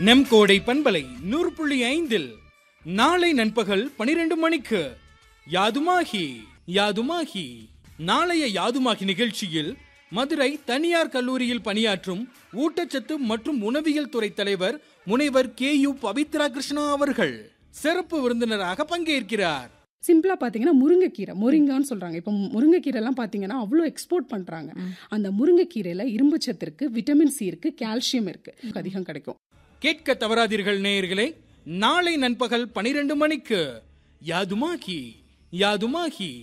நெம் கோடை பண்பலை நூறு புள்ளி ஐந்தில் நாளை நண்பகல் பனிரெண்டு மணிக்கு யாதுமாகி யாதுமாகி நாளைய யாதுமாகி நிகழ்ச்சியில் மதுரை தனியார் கல்லூரியில் பணியாற்றும் ஊட்டச்சத்து மற்றும் உணவியல் துறை தலைவர் முனைவர் கே யு பவித்ரா கிருஷ்ணா அவர்கள் சிறப்பு விருந்தினராக பங்கேற்கிறார் சிம்பிளா பாத்தீங்கன்னா முருங்கைக்கீரை முருங்கான்னு சொல்றாங்க இப்போ முருங்கைக்கீரை எல்லாம் பாத்தீங்கன்னா அவ்வளோ எக்ஸ்போர்ட் பண்றாங்க அந்த முருங்கைக்கீரையில இரும்பு சத்து இருக்கு விட்டமின் சி இருக்கு கால்சியம் இருக்கு அதிகம் கிடைக்கும் கேட்க தவறாதீர்கள் நேயர்களே நாளை நண்பகல் பனிரெண்டு மணிக்கு யாதுமாகி யாதுமாகி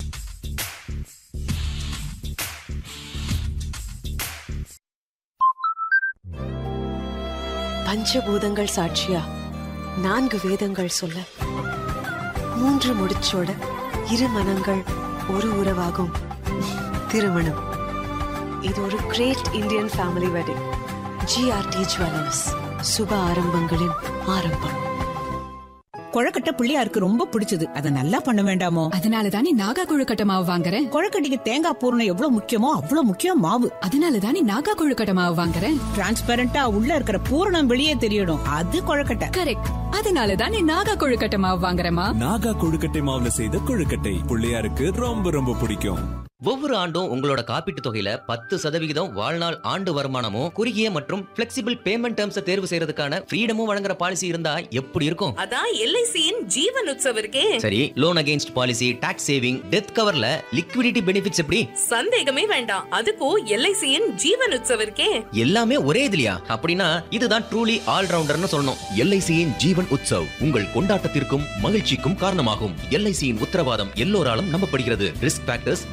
பஞ்சபூதங்கள் சாட்சியா நான்கு வேதங்கள் சொல்ல மூன்று முடிச்சோட இரு மனங்கள் ஒரு உறவாகும் திருமணம் இது ஒரு great Indian family wedding GRT jewellers சுப ஆரம்பங்களின் ஆரம்பம் கொழக்கட்டை பிள்ளையாருக்கு ரொம்ப பிடிச்சது அதை நல்லா பண்ண வேண்டாமோ அதனால தானே நாகா கொழுக்கட்டை மாவு வாங்குறேன் கொழக்கட்டைக்கு தேங்காய் பூரணம் எவ்வளவு முக்கியமோ அவ்வளவு முக்கியம் மாவு அதனால தானே நாகா கொழுக்கட்டை மாவு வாங்குறேன் டிரான்ஸ்பரண்டா உள்ள இருக்கிற பூரணம் வெளியே தெரியணும் அது கொழக்கட்டை கரெக்ட் அதனால தானே நாகா கொழுக்கட்டை மாவு வாங்குறேமா நாகா கொழுக்கட்டை மாவுல செய்த கொழுக்கட்டை பிள்ளையாருக்கு ரொம்ப ரொம்ப பிடிக்கும் ஒவ்வொரு ஆண்டும் உங்களோட காப்பீட்டு தொகையில பத்து சதவிகிதம் வாழ்நாள் ஆண்டு வருமானமும் குறுகிய மற்றும் பிளெக்சிபிள் பேமெண்ட் டேர்ம்ஸ் தேர்வு செய்யறதுக்கான ஃப்ரீடமும் வழங்குற பாலிசி இருந்தா எப்படி இருக்கும் அதான் எல்ஐசியின் ஜீவன் உற்சவ் இருக்கே சரி loan against policy tax saving death கவர்ல லிக்விடிட்டி பெனிஃபிட்ஸ் எப்படி சந்தேகமே வேண்டாம் அதுக்கும் எல்ஐசியின் ஜீவன் உற்சவ் இருக்கே எல்லாமே ஒரே இதுலயா அப்படின்னா இதுதான் ட்ரூலி ஆல்ரவுண்டர்னு சொல்லணும் எல்ஐசியின் ஜீவன் உற்சவ் உங்கள் கொண்டாட்டத்திற்கும் மகிழ்ச்சிக்கும் காரணமாகும் எல்ஐசியின் உத்தரவாதம் எல்லோராலும் நம்பப்படுகிறது ரிஸ்க் ஃபேக்டர்ஸ்